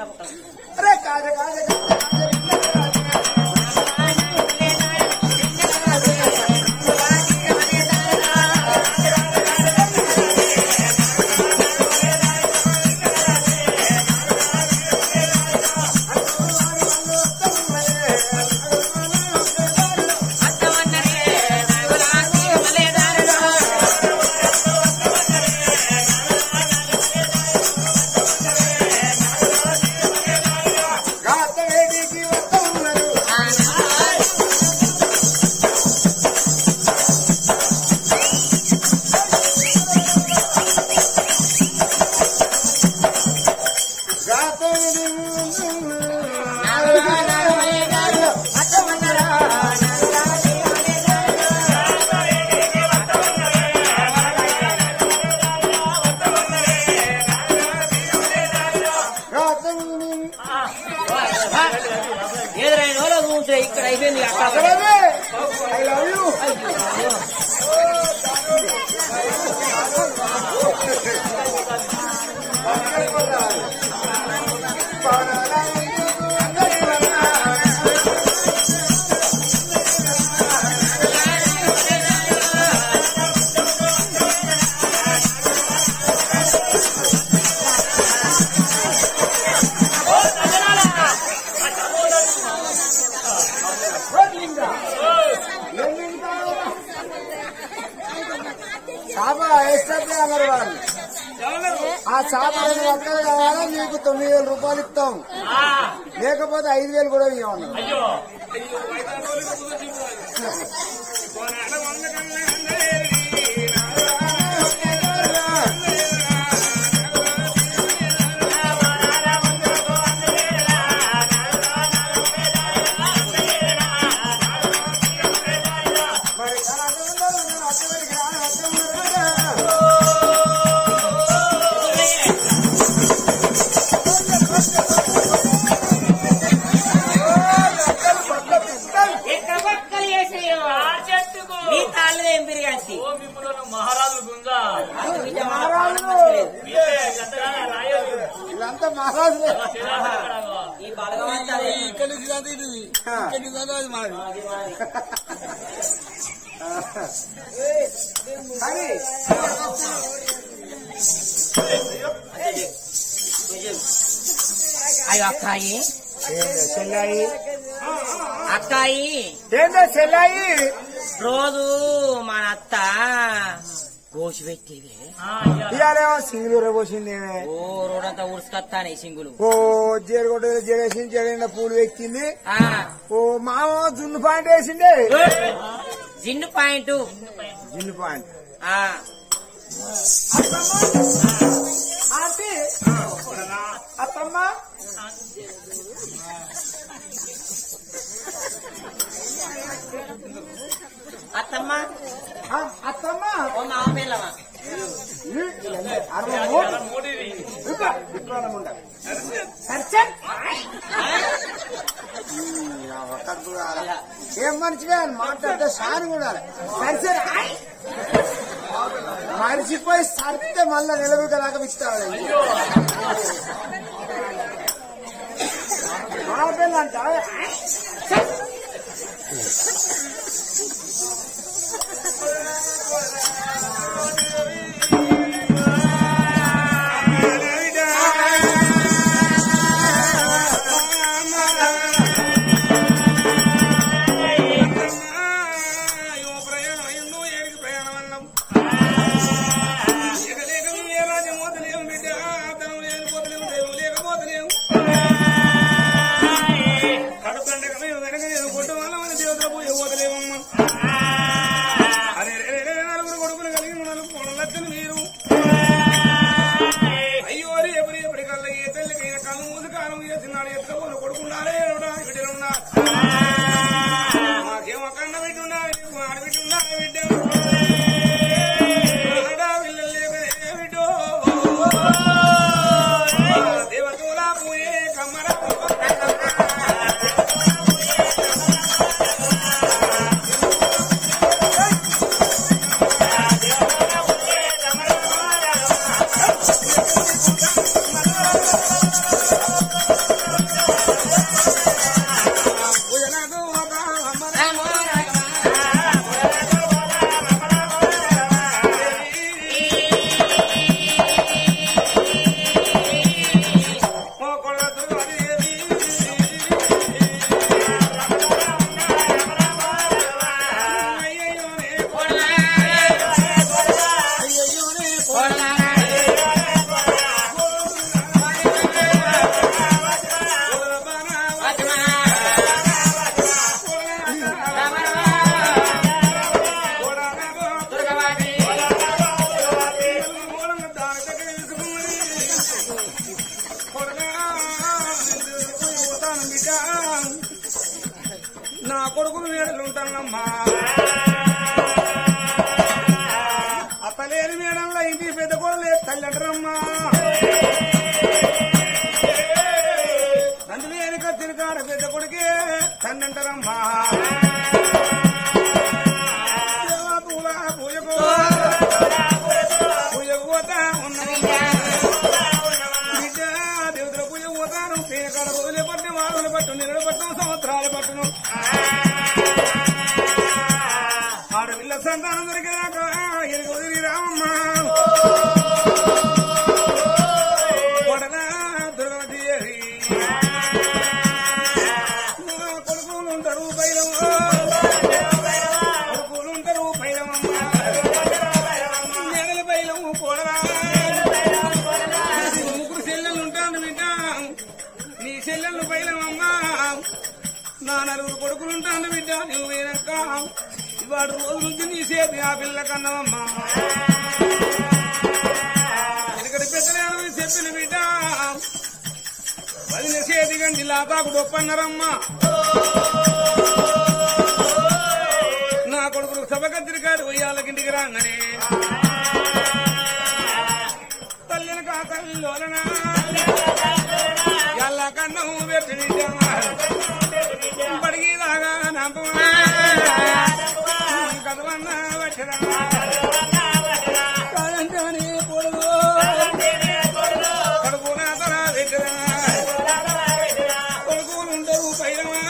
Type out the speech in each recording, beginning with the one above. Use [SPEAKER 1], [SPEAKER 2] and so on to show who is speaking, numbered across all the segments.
[SPEAKER 1] అరే కాజ కాజ కాజ గాత వేడికి వస్తున్నారు గాత
[SPEAKER 2] ఎదురైన వాళ్ళు కూర్చో ఇక్కడ అయిపోయింది అక్కడ
[SPEAKER 1] ఐ లవ్ యూ చేప వేస్తే అన్నారు వాళ్ళు ఆ చేప రెండు లెక్కలు కావాలా నీకు తొమ్మిది వేల రూపాయలు ఇస్తాం లేకపోతే ఐదు వేలు కూడా ఇవ్వమన్నారు మరి
[SPEAKER 2] ఎక్కడ పక్కలు చేసేయో నీ తాళ్ళు ఏం పెరిగాంచి
[SPEAKER 3] మహారాజు గుంజా
[SPEAKER 1] వీళ్ళంతా మహారాజులే
[SPEAKER 2] ఈ బలగవంతాలే
[SPEAKER 3] ఇక్కడ నుంచి ఇదంతా ఇది ఇక్కడ నుంచి ఇదంతా అది మాది
[SPEAKER 1] కానీ
[SPEAKER 2] అయ్యో అక్కాయి
[SPEAKER 1] ఏందో చెల్లాయి
[SPEAKER 2] అక్కాయి
[SPEAKER 1] ఏందో చెల్లాయి
[SPEAKER 2] రోజు మన అత్త గోసి పెట్టేవి
[SPEAKER 1] ఇవాళేమో సింగులు పోసింది
[SPEAKER 2] ఓ రోడంతా ఉడుసుకొస్తానే సింగులు
[SPEAKER 1] ఓ జేరుగొడ్డ జడేసి జడిన పూలు ఎక్కింది
[SPEAKER 2] ఆ
[SPEAKER 1] ఓ మామ జున్ను పాయింట్ వేసింది
[SPEAKER 2] జిన్ను పాయింట్
[SPEAKER 1] జున్ను పాయింట్
[SPEAKER 2] ఆ
[SPEAKER 1] ఆంటీ అత్తమ్మ
[SPEAKER 2] అత్తమ్మ
[SPEAKER 1] ఆ, అత్తమ్మ
[SPEAKER 2] ఓ మామ పిల్లమా
[SPEAKER 1] అరవై మూడు ఇంకా విప్లవం ఉండ సర్చన్ ఏం మనిషిగా మాట్లాడితే సారి కూడా సరిసరి మనిషిపోయి సరితే మళ్ళా నిలబెట్టలాగా ఇస్తాడు ఆడపిల్ల అంట
[SPEAKER 3] ప్రయాణం అయ్యిందో ఏడికి ప్రయాణం అన్నాం ఇక లేక నువ్వు ఏ రాజ్యం పోతలేము బిడ్డ ధనం లేదు పోతలేము దైవం లేకపోతలేము కడుపండగ మేము వెనక నేను కొట్టు వాళ్ళ మన దేవతల పోయి పోతలేమమ్మ అరే రే రే రే నలుగురు కొడుకులు కలిగి నలుగురు పొడలు లచ్చని మీరు అయ్యో రేపు రేపటి కళ్ళ ఏ తల్లికైనా కళ్ళు మూసి కాలం వేసినాడు ఎత్తుకపోను కొడుకున్నారే బిడ్డలున్నా మాకేమో కన్న బిడ్డ ఉన్నారు నీకు ఆడబిడ్డ ఉన్నారు బిడ్డ ఆడా పిల్లలు లేకనే బిడ్డో. దేవతోలా పోయే కమ్మరా నా కొడుకులు మేడలు ఉంటానమ్మా అత్తలేని మేడంలో ఇంటి పెద్ద కొడలే తల్లి అంటారమ్మా తండ్రి లేని కత్తిని కాడ పెద్ద కొడుకే తండ్రి అంటారమ్మా దేవా పూలా పూజకు పూజకు పోతా ఉన్నదమ్మా బిడ్డ దేవతల పూజ పోతాను పేరు కాడ రోజులే పట్టు వారులు పట్టు నెలలు పట్టు సంవత్సరాలు పట్టును ఆడపిల్ల సంతానం దొరికినాక ఎరుగు వదిలి రామమ్మ కొడల దుర్గవతి దేవి. కొడుకులు ఉంటారు బైరమ్మ కొడుకులు ఉంటారు బైరమమ్మ నెగలి బైలము కోడరా ముగ్గురు చెల్లెలు ఉంటాను బిడ్డ నీ చెల్లెళ్ళు బైలమమ్మ నా నలుగురు కొడుకులు ఉంటాను బిడ్డ నువ్వు పోయినాక ఇవాడు రోజు నుంచి నీ సేపు ఆ పిల్ల కన్నవమ్మా వెనకటి పెద్దలు చెప్పిన బిడ్డ వదిన చేతి గంటి లాతాకు గొప్పన్నారమ్మా నా కొడుకులు సభ కత్తిరికాడు ఉయ్యాలకింటికి రాగానే తల్లిని కాకల్లోన ఎల్ల కన్నం పెట్టిన పడిగిదాగా నంపమా కదవన్న వచ్చిన కాదంటే పొడుగు కడుపున తల పెట్టిన కొడుకులుండవు పైరమా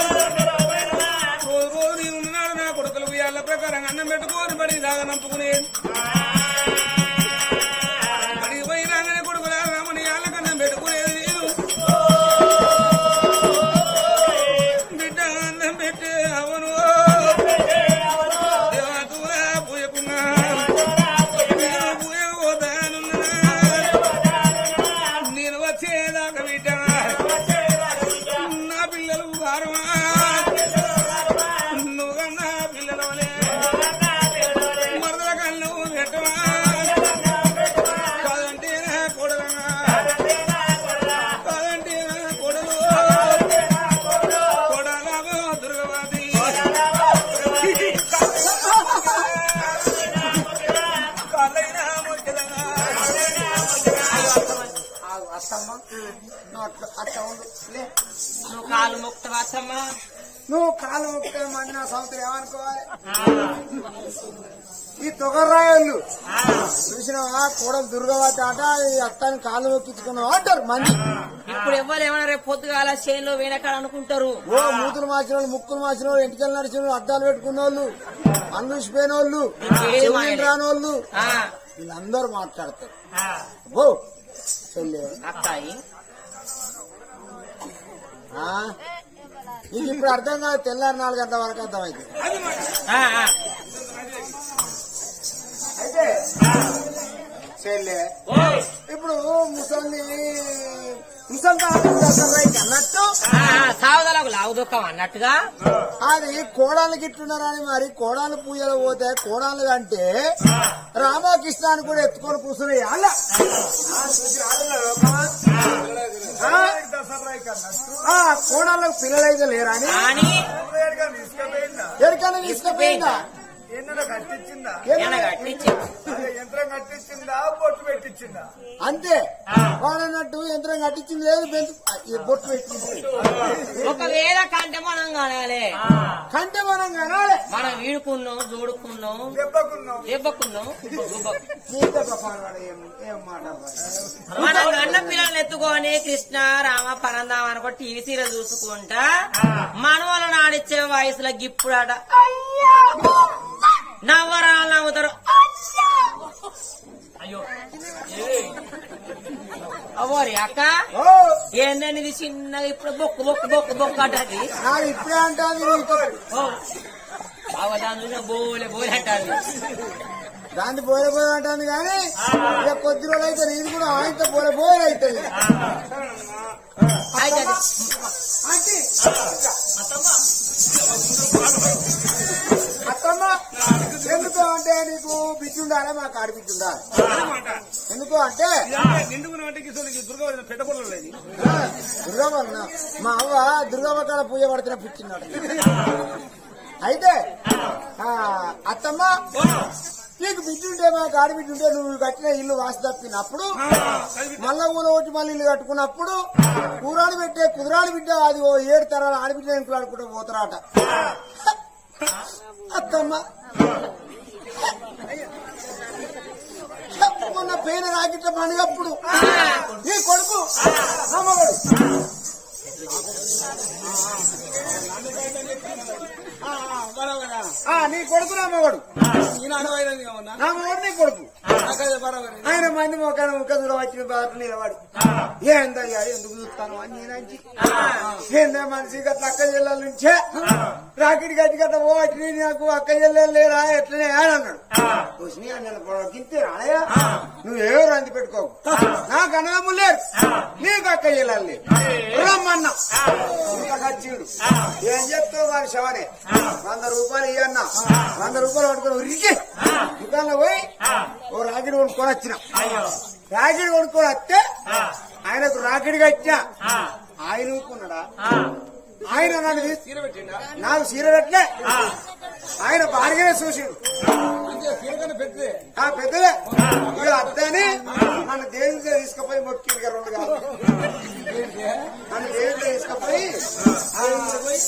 [SPEAKER 3] రోజు రోజు నేను ఉన్నాడు నా కొడుకులు ఇవాళ ప్రకారం అన్నం పెట్టుకోని పడి దాగా నంపుకునే పడి పోయి రాగానే కొడుకుల రామని వాళ్ళకన్నం పెట్టుకునేది నేను బిడ్డ అన్నం పెట్టి అవను దేవతూరా పూయకున్నా నేను పూయకపోతానున్నా నేను వచ్చేదాకా బిడ్డ నా పిల్లలు గారమా నువ్వన్నా పిల్లల వలే మరదల కళ్ళు పెట్టవా కాదంటే నా కొడలనా కాదంటే నా కొడలు కొడలాగో దుర్గవాది కాళ్ళైనా మొక్కలనా
[SPEAKER 1] ఆగు, అత్తమ్మ నువ్వు అట్లా అట్లా ఉండు లే
[SPEAKER 2] నువ్వు కాలు మొక్తవా అత్తమ్మా
[SPEAKER 1] నువ్వు కాలు ముక్తే మంది నా సంవత్సరం ఏమనుకోవాలి ఈ తొగర్రాయలు చూసినావా కూడలు దుర్గవతి ఆట ఈ అత్తాన్ని కాలు మొక్కించుకున్నావు అంటారు మంది
[SPEAKER 2] ఇప్పుడు ఎవ్వరు ఏమైనా రేపు పొద్దుగాల చేనులో వేనకాడ అనుకుంటారు
[SPEAKER 1] ఓ మూతులు మార్చిన వాళ్ళు ముక్కులు మార్చిన వాళ్ళు ఇంటికి నడిచిన వాళ్ళు అద్దాలు పెట్టుకున్న వాళ్ళు అనుసిపోయిన వాళ్ళు చెవులు రాని వాళ్ళు
[SPEAKER 2] ఆ,
[SPEAKER 1] వీళ్ళందరూ మాట్లాడతారు
[SPEAKER 2] ఆ,
[SPEAKER 1] ఓ చెల్లె
[SPEAKER 2] అక్కాయి
[SPEAKER 1] ఆ? నీకు ఇప్పుడు అర్థం కాదు తెల్లారి నాలుగు గంటల వరకు అర్థమైంది
[SPEAKER 2] ఆ, ఆ.
[SPEAKER 1] అయితే చెల్లె
[SPEAKER 2] ఓయ్.
[SPEAKER 1] ఇప్పుడు ముసలి ముసలి తాత అన్నట్టు
[SPEAKER 2] ఆ, ఆ, సావదలకు లావు దుఃఖం అన్నట్టుగా
[SPEAKER 1] అది కోడాలు గిట్టున్నారని మరి కోడాలు పూజలు పోతే కోడాలు అంటే రామకృష్ణ అని కూడా ఎత్తుకొని కూర్చున్నాయి అలా కోడాలకు పిల్లలైతే లేరా అని
[SPEAKER 2] కానీ
[SPEAKER 1] ఎక్కడికైనా తీసుకుపోయిందా
[SPEAKER 3] ఎన్నడో కట్టించిందా
[SPEAKER 2] ఈయన కట్టించి
[SPEAKER 3] అదే యంత్రం కట్టించిందా బొట్టు పెట్టించిందా
[SPEAKER 1] అంతే వాడన్నట్టు యంత్రం కట్టించింది లేదు బెంచ్ ఈ బొట్టు పెట్టింది
[SPEAKER 2] ఒకవేళ కంటే మనం కానాలి
[SPEAKER 1] కంటే మనం కనాలి
[SPEAKER 2] మనం వీడుకున్నాం చూడుకున్నాం
[SPEAKER 3] దెబ్బకున్నావు
[SPEAKER 2] దెబ్బకున్నాం గుబ్బకు.
[SPEAKER 1] జీవిత ప్రపాడు ఏం ఏం మాట మరి.
[SPEAKER 2] మనం గండ పిల్లల్ని ఎత్తుకొని కృష్ణ రామ పరందాం అనుకో టీవీ సీరియల్ చూసుకుంటా మనవలను ఆడిచ్చే వయసులో గిప్పుడాట నవ్వరాలు నవ్వుతారు అయ్యో అవ్వరి అక్క
[SPEAKER 1] ఓ
[SPEAKER 2] ఏందండి ఇది చిన్నగా ఇప్పుడు బొక్కు బొక్కు బొక్కు బొక్కు అంటది
[SPEAKER 1] నాకు ఇప్పుడే అంటాను నీతో
[SPEAKER 2] ఓ బాగా దాని చూసిన బోలే బోలే అంటది
[SPEAKER 1] దాన్ని పోలే పోయి అంటాను కానీ ఇక కొద్ది రోజులు అయితే ఇది కూడా ఆయనతో పోలే పోయి అవుతుంది
[SPEAKER 2] అయితే అది
[SPEAKER 1] ఆంటీ అత్తమ్మ ఎందుకు అంటే నీకు బిడ్డ కాలే మాకు ఆడిపిచ్చి ఉండాలి
[SPEAKER 3] అనమాట
[SPEAKER 1] ఎందుకు అంటే
[SPEAKER 3] ఇదంటే నిండుకున్న అంటే కిశోరికి దుర్గా పెద్ద కొడలు లేదు
[SPEAKER 1] దుర్గమ్మ మా అవ్వ దుర్గమ్మ కాడ పూజ పడుతున్న పిచ్చిన్నాడు అయితే ఆ, అత్తమ్మ నీకు బిడ్డుంటే మాకు ఆడబిడ్డుంటే నువ్వు కట్టిన ఇల్లు వాసి తప్పినప్పుడు మళ్ళా ఊళ్ళో వచ్చి మళ్ళీ ఇల్లు కట్టుకున్నప్పుడు కూరాలు పెట్టే కుదిరాలు బిడ్డ అది ఓ ఏడు తరాలు ఆడబిడ్డ ఇంట్లో ఆడుకుంటూ పోతారట అత్తమ్మ మొన్న పేన రాకిట్ల పండుగప్పుడు నీ కొడుకు అమ్మవాడు ఆ, నీ కొడుకు రామవాడు
[SPEAKER 3] ఈయన అనవైనది కావునా
[SPEAKER 1] రామవాడు నీ కొడుకు
[SPEAKER 3] నాకైతే బరాబర్
[SPEAKER 1] ఆయన మంది మొక్కను ముక్క దూడ వచ్చిన బాట నిలబడి ఏందయ్యా ఎందుకు చూస్తాను అని నేనంచి ఏందా మనిషి గట్ల అక్క చెల్లెల నుంచే రాకిడి గట్టి గట్ట ఓ అట్ని నాకు అక్క చెల్లెలు లేరా ఎట్లనే అని అన్నాడు చూసి అన్న గింతే రానయ్యా నువ్వు ఎవరు అంది పెట్టుకోవు నాకు అన్నదమ్ములు లేరు నీకు అక్క చెల్లెలు లేరు రమ్మన్నా ఇంకా ఖర్చుడు ఏం చెప్తావు వారి శవనే వంద రూపాయలు ఇయ్యన్నా వంద రూపాయలు పట్టుకొని ఉరికి దుకాణంలో పోయి ఓ రాకిడి కొనుక్కొని వచ్చిన రాకిడి కొనుక్కొని వస్తే ఆయనకు రాకిడి కట్టా ఆయన ఊరుకున్నాడా ఆయన నన్ను తీసి
[SPEAKER 3] చీర పెట్టిండా
[SPEAKER 1] నాకు సీర పెట్టలే ఆయన బాడిగానే చూసిండు
[SPEAKER 3] అంటే చీర కన్నా పెద్దదే
[SPEAKER 1] ఆ పెద్దలే ఇక అత్తని నన్ను దేవుడిగా తీసుకుపోయి మొక్కింది కదా రెండు కాదు నన్ను దేవుడిగా తీసుకుపోయి ఆ ఇంట్లో పోయి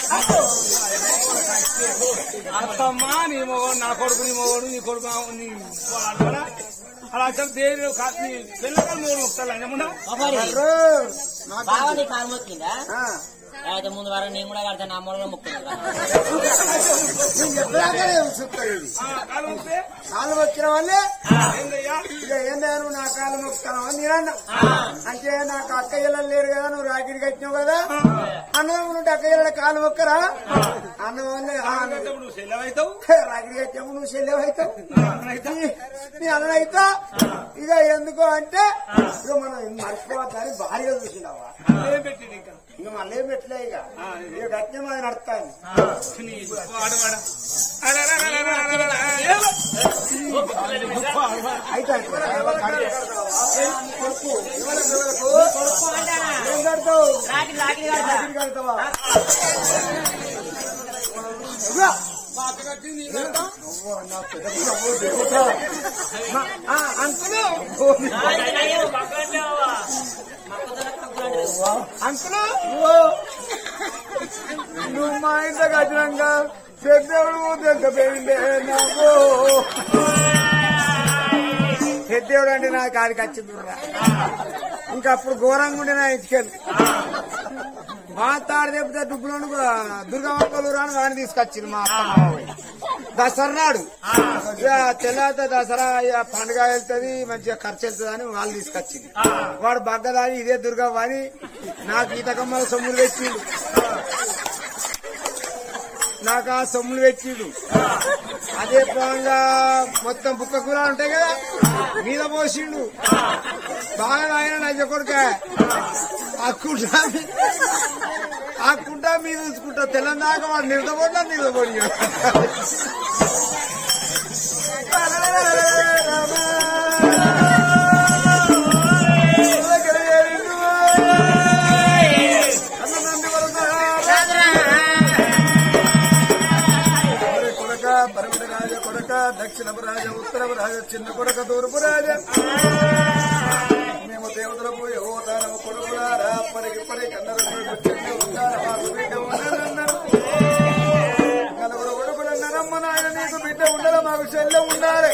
[SPEAKER 3] అత్తమ్మా నీ మొగడు నా కొడుకు నీ మొగడు నీ కొడుకు ఆ- నీ వాడు అలా చెప్పి దేవుడు కా- నీ పిల్లకాయలు మూడు ముక్తాలు అయినా
[SPEAKER 2] మరి
[SPEAKER 1] అర్రో, నాకు
[SPEAKER 2] బావ నీ కాలు మొక్కిందా
[SPEAKER 1] ఆ,
[SPEAKER 2] అయితే ముందు వారం నేను కూడా కడతాను నా మూలలో మొక్కుతుందా
[SPEAKER 1] నేను చెప్పలాగానే చూస్తాడు ఇది.
[SPEAKER 3] కాలు ముక్తే
[SPEAKER 1] కాళ్ళు మొక్కిన వాళ్ళే
[SPEAKER 3] ఏందయ్యా
[SPEAKER 1] ఇక ఏందా నువ్వు నా కాళ్ళు మొక్కుతాను అని నేనన్నా అంటే నాకు అక్క ఇళ్ళలు లేరు కదా నువ్వు రాకిడి కట్టినావు కదా అన్నం నుండి అక్క ఇళ్ళ కాళ్ళు మొక్కరా అన్నం వల్లే ఆ అన్నది.
[SPEAKER 3] అంటే నువ్వు సెలవైతావు
[SPEAKER 1] రాకిడి కట్టాము నువ్వు చెల్లెవైతావు నీ అన్న అయితే ఇక ఎందుకు అంటే ఇక మనం మర్చిపోవద్దని భారీగా చూసినావా
[SPEAKER 3] ఏం పెట్టింది ఇంకా
[SPEAKER 1] ఇంక మళ్ళీ ఏం పెట్టలే ఇక ఇక కట్టిన అది నడుస్తాను
[SPEAKER 3] నీ వాడు వాడు. అరే, అరే, అరే, అరే, అరే, అరే, అరే, ఏలో.
[SPEAKER 1] అయితే కొడుకు ఎవరికి ఎవరకు? ఏం కడతావు
[SPEAKER 2] రాకిడి రాకిడి కడతా
[SPEAKER 1] రాకిడి కడతావా ఇదిగో.
[SPEAKER 3] పాతగట్టి నీ కడతా.
[SPEAKER 1] అవ్వ, నా పెద్ద అవ్వ, దేవుడా. మా- ఆ, అంకులు అంకులు నువ్వు మా ఇంట్లో కట్టినాక పెద్దవుడు దగ్గపోయిందే నాకు పెద్దవుడు అంటే నా కాడికి వచ్చింది ఇంకా అప్పుడు ఘోరంగా ఉండే నా ఇటుకెళ్ళి మా తాడు చెప్తే డుబ్బులను దుర్గమ్మలు రాని వాడిని తీసుకొచ్చింది మా అత్తమ్మ దసరా నాడు ఇక తెల్లారితే దసరా ఇక పండుగ వెళ్తుంది మంచిగా ఖర్చు వెళ్తుంది అని వాళ్ళు తీసుకొచ్చింది వాడు బగ్గదాని ఇదే దుర్గమ్మ అని నాకు ఈతకమ్మల సొమ్ములు పెట్టిండు నాకు ఆ సొమ్ములు పెట్టిండు అదే పరంగా మొత్తం బుక్క కూర ఉంటాయి కదా మీద పోసిండు బాగా ఆయన నచ్చ కొడుక ఆ కుంట ఆ కుంట మీద చూసుకుంటా తెల్లందాక వాడు నిలబడినా నిలబడి కొడక పరమట రాజ కొడక దక్షిణ రాజ ఉత్తర రాజ చిన్న కొడక తూర్పు రాజ మేము దేవతలకు యోతానము కొడుకులారా పరికి పరి నలుగురు కొడుకులన్నారమ్మ నాయన నీకు బిడ్డ ఉండడం మాకు చెల్లె ఉండాలి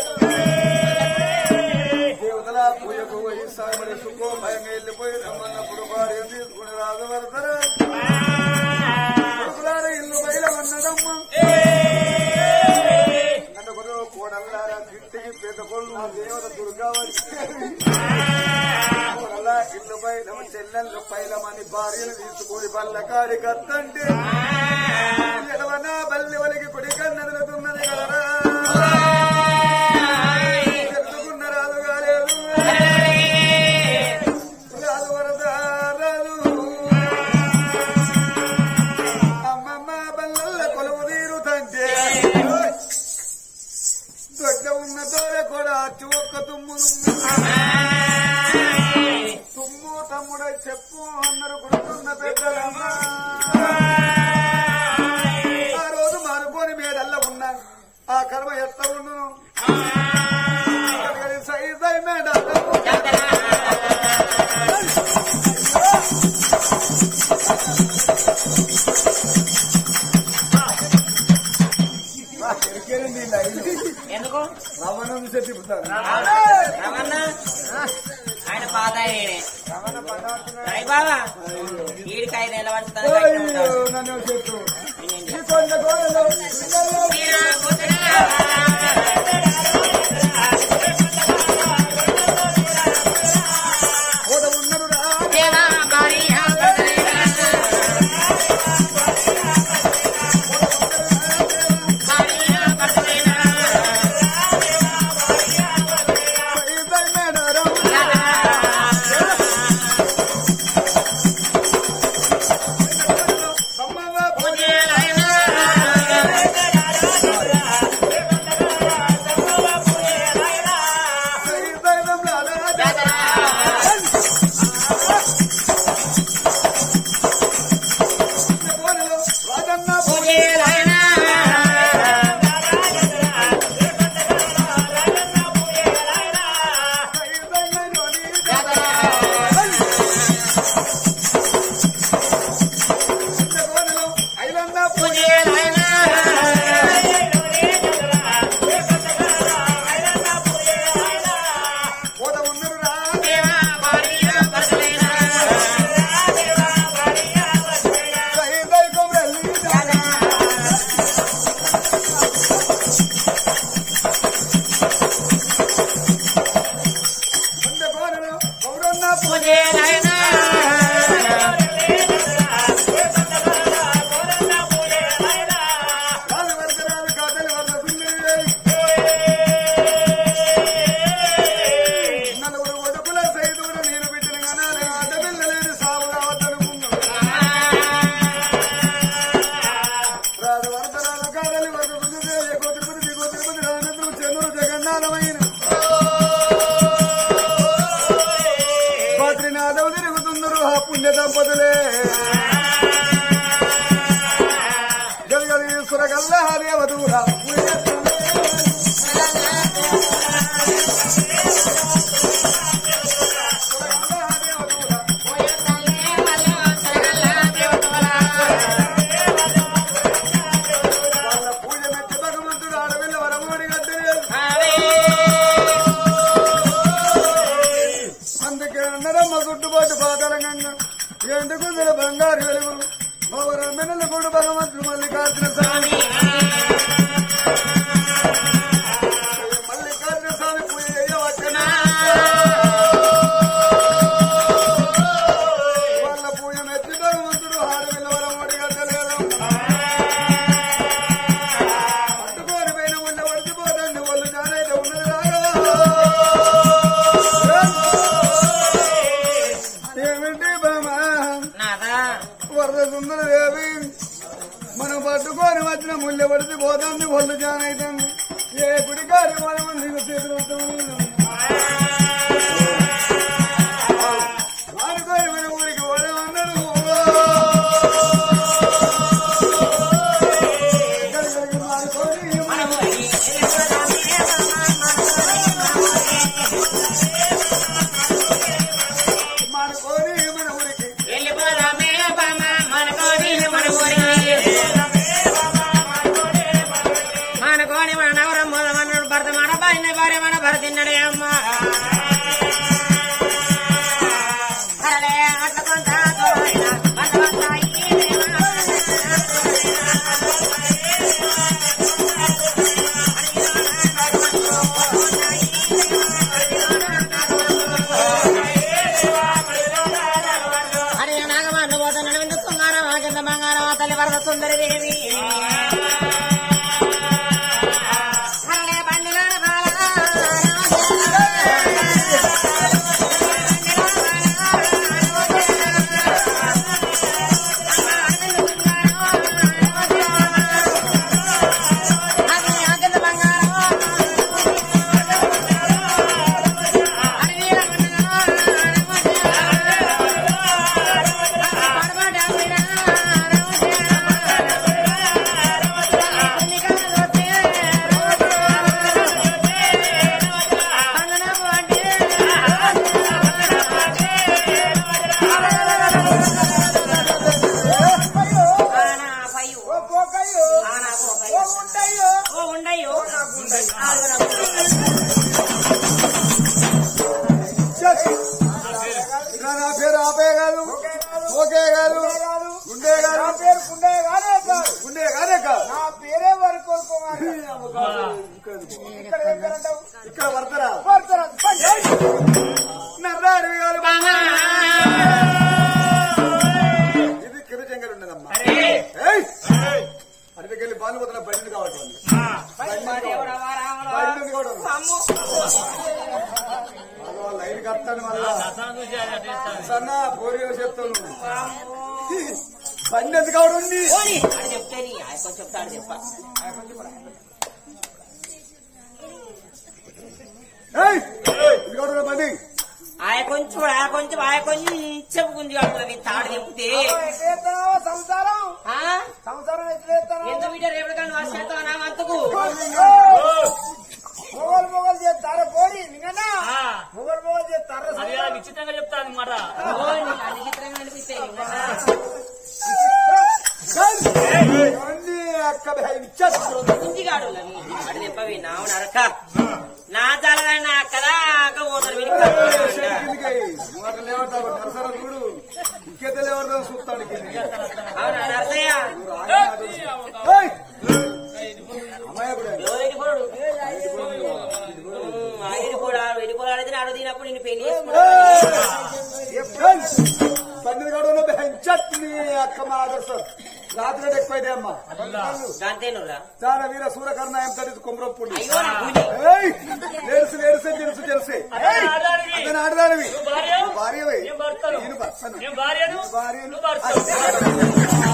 [SPEAKER 1] దేవతల పూజకు పోయి సాగబడి సుఖోమయంగా వెళ్ళిపోయి రమ్మన్నప్పుడు భార్య తీసుకుని రాజు పడతారు కొడుకులారా ఇల్లు బయట ఉన్నదమ్మ నలుగురు కోడల్లారా కిట్టికి పెద్ద కొడుకు దేవత దుర్గావతి కోడల్లా ఇల్లు బయట చెల్లెళ్ళు పైలమని భార్యను తీసుకొని బల్ల కాడి కత్తంటే ఎడవన బల్లి వలికి కుడి కన్నదులుతున్నది కదరా ఎత్తుకున్న రాదు కాలేదు రాదు వరద రాదు అమ్మమ్మ బల్లల్ల కొలువు తీరుతంటే దొడ్డ ఉన్న తోడ తమ్ముడు చెప్పు అన్నారు కొడుకున్న పెద్దలమ్మా ఆ రోజు మానుకోని మేడల్ల ఉన్నాను ఆ కర్మ ఎట్ట ఉండును సై సై మేడల్ల ఎరికేనండి లైన్
[SPEAKER 2] ఎందుకు
[SPEAKER 1] రమణం చెప్తాను
[SPEAKER 2] రమణ ఆయన పాత ఆయనే. రై బాబా వీడికి ఐదు నెలల పడుతుంది బయట
[SPEAKER 1] అయ్యో
[SPEAKER 2] ఉంటాడు.
[SPEAKER 1] నన్ను చెప్పు ఈ కొండ గోడలో పిల్లలు ఓడ ఉన్నరు రా సై సై మేడరం అమ్మవా సై సై రంలాడా గోడలో రాజన్న పూజ సై సై మేడరం గోడలో ఐలన్న పూజ ఓడ ఉన్నరు రా సై సై కొమ్రెల్లి కొండ గోడలో గౌరన్న పూజ కాలు వరకరాలు కాదలి వరద సుందరి నలుగురు ఒడుకుల సైదుడు నేను పెట్టిన గణాలు ఆడపిల్లలేని సాగు కావద్దనుకున్నాడు రాదు వరదరాలు కాదలి వరద సుందరి ఎగో తిరుపతి దిగో తిరుపతి రానందరూ చెన్నూరు జగన్నాథమైన బద్రీనాథం తిరుగుతుందరు ఆ పుణ్య దంపతులే గల్గలీశ్వర గల్ల హరివధూర వాళ్ళ పూజ మెచ్చి భగవంతుడు ఆడవిల్ల వరమోడి గద్దెలు అందుకే అన్నరమ్మ గుట్టుబాటు పాతలంగా ఎందుకు బంగారు వెలుగులు మా మెనల గుడు భగవంతుడు మల్లికార్జున స్వామి మల్లికార్జున స్వామి పూజ చేయవచ్చనా వాళ్ళ పూజ మెచ్చి భగవంతుడు ఆడవిల్ల వరమోడి గద్దెలు పట్టుకోని పైన ఉండ పడిచిపోదండి వాళ్ళు జానైతే ఉన్నది ఏమిటి బామా
[SPEAKER 2] నాదా
[SPEAKER 1] వరద సుందర దేవి మనం పట్టుకొని వచ్చిన ముళ్ళ పడిచి పోతుంది ఒళ్ళు జానైతుంది ఏ గుడి కార్యక్రమం నీకు చేతులు వాడుకొని మన ఊరికి పోదామన్నాడు మాడుకొని మాడుకొని మన ఊరికి
[SPEAKER 2] వెళ్ళిపోదామే బామ్మ మనకోని మన ఊరికి మనకోని మన నగరం మొదమన్నాడు భర్త మన పైన భార్య మన భర్తిన్నడే అమ్మ అరే అట్ల కొంత దూరమైన భగవంతా ఈ ప్రేమ. అరే నాగమాను పోతున్నాడు ఎందుకు కుంగారం ఆ కింద బంగారం ఆ తల్లి వరద సుందరి దేవి అరే బండిలోన బాల అరే ఆ కింద బంగారం అరే వీర
[SPEAKER 1] కాదు ఓకే కాదు గుండే
[SPEAKER 4] నా
[SPEAKER 1] కాదు
[SPEAKER 4] పేరు గుండె కాదే కాదు
[SPEAKER 1] గుండే కాదే కాదు
[SPEAKER 4] నా పేరే వరకు కుమార్ ఇక్కడ ఏం పేరంటావు
[SPEAKER 1] ఇక్కడ వర్తరా
[SPEAKER 4] కోరుతారా?
[SPEAKER 1] నర్రాడు కాదు ఇది కిరుజంగల్ ఉన్నదమ్మా ఏయ్! అటుకెళ్ళి బాలుపోతున్న బండి కావటం
[SPEAKER 2] దేవుడవా రాముడా?
[SPEAKER 1] బండి కావటం
[SPEAKER 2] అమ్మో.
[SPEAKER 1] అదో లైన్ కట్టాను మళ్ళా సన్న పోరియో చెప్తాను బండి ఎందుకు కావడం ఉంది
[SPEAKER 2] పోనీ. ఆడు చెప్తే నీ ఆయన చెప్తాడు చెప్ప
[SPEAKER 1] ఏయ్! ఇది కావడం బండి
[SPEAKER 2] ఆయ కొంచెం ఆయ కొంచెం ఆయ కొంచెం గుంజి కడుతుంది తాడు చెప్తే
[SPEAKER 4] ఎట్లా చేస్తున్నావో సంసారం
[SPEAKER 2] ఆ?
[SPEAKER 4] సంసారం ఎట్లా చేస్తున్నావు
[SPEAKER 2] ఎందుకు బిడ్డ రేపటి కానీ వచ్చేస్తావా నా అంతకు
[SPEAKER 4] మొగలు మొగలు చేస్తారా పోరి నిన్న
[SPEAKER 5] ఆ,
[SPEAKER 4] మొగలు మొగలు చేస్తారా
[SPEAKER 5] అది అలా నిశ్చితంగా చెప్తాను అనమాట
[SPEAKER 2] ఓ, నీకు అన్ని చిత్రంగా అనిపిస్తాయి నిజంగా.
[SPEAKER 1] బండి అక్క ఇచ్చేస్తాను
[SPEAKER 2] గుంజిగాడు నన్ను. ఆడు చెప్పవి నావు నరక నా తలదన్న కదా పోతారు వీడికి
[SPEAKER 1] మాటలు ఏమంటావు నరసర చూడు ఇంకేత లేవడదాం చూస్తాడు కిందికి.
[SPEAKER 2] అవునా నరసయ్య
[SPEAKER 1] ఏయ్! అమ్మాయి కూడా
[SPEAKER 2] ఎవరికి పోడు ఐదు కూడా వెడి కూడా అడిగితే అడుగు తినప్పుడు నేను పెళ్లి చేసుకుంటా
[SPEAKER 1] పన్నెండు గడవలో పెంచట్ని అక్క మా ఆదర్శం రాత్రి ఎక్కువైతే అమ్మా
[SPEAKER 2] అంతేనురా
[SPEAKER 1] చాలా వీర సూరకర్ణ ఏం తడి కుమ్రప్పుడు
[SPEAKER 2] అయ్యో నా భూమి
[SPEAKER 1] లేడుసు లేడుసే తెలుసు తెలిసే
[SPEAKER 5] అతను ఆడదానివి.
[SPEAKER 1] అతను ఆడదానివి
[SPEAKER 5] నువ్వు భార్య
[SPEAKER 1] భార్యవే
[SPEAKER 5] నేను భర్తను
[SPEAKER 1] నేను భర్తను
[SPEAKER 5] నేను భార్యను
[SPEAKER 1] భార్యను
[SPEAKER 5] నువ్వు భర్తను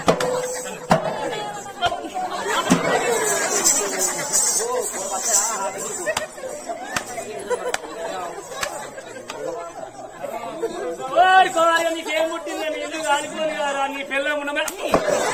[SPEAKER 5] ఓరి కోరి నీకేం పుట్టింది నీ ఇల్లు కాలిపోయింది కదా నీ పిల్లలు ఉండమని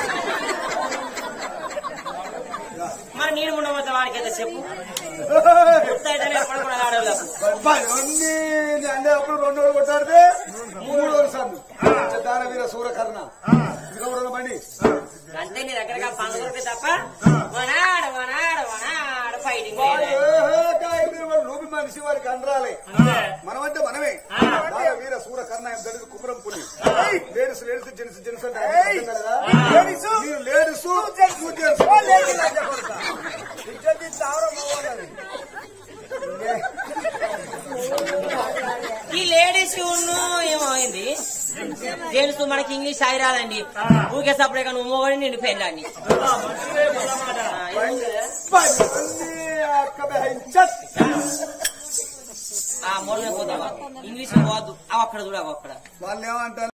[SPEAKER 2] మరి నేను ఉండబోతా వాడికి అయితే చెప్పు గుర్తయితేనే పడుకున్న ఆడవాళ్ళకు
[SPEAKER 1] అన్ని అంటే అప్పుడు రెండు రోజులు కొట్టాడితే మూడు రోజులు సార్లు దాన వీర సూరకర్ణ ఇది కూడా బండి
[SPEAKER 2] అంతే నీ దగ్గరగా పనులు దొరికితే తప్ప వనాడు వనాడు వనాడు ఫైటింగ్
[SPEAKER 1] రూపి మనిషి వారికి అనరాలే
[SPEAKER 5] అంతే.
[SPEAKER 1] మనమంటే మనమే బాగా వీర సూర కర్ణ దళిత కుమరం పులి లేడీస్ లేడీస్ జెంట్స్ జెంట్స్ అంటే అర్థం కదా? మీరు లేడీస్ నువ్వు జెంట్స్.
[SPEAKER 2] ఈ లేడీస్ ఉన్ను ఏమో అయింది జెంట్స్ మనకి ఇంగ్లీష్ సాయి రాదండి ఊకే సప్పుడే కానీ ఉమ్మోగడి నిండు పెళ్ళండి
[SPEAKER 5] ఆ, మనుషులే మొదలమాట.
[SPEAKER 1] పని అక్క బెహంచత్.
[SPEAKER 2] ఆ మొన్న పోతావా ఇంగ్లీష్ పోవద్దు అవి అక్కడ చూడవు అక్కడ
[SPEAKER 1] వాళ్ళు ఏమంటారు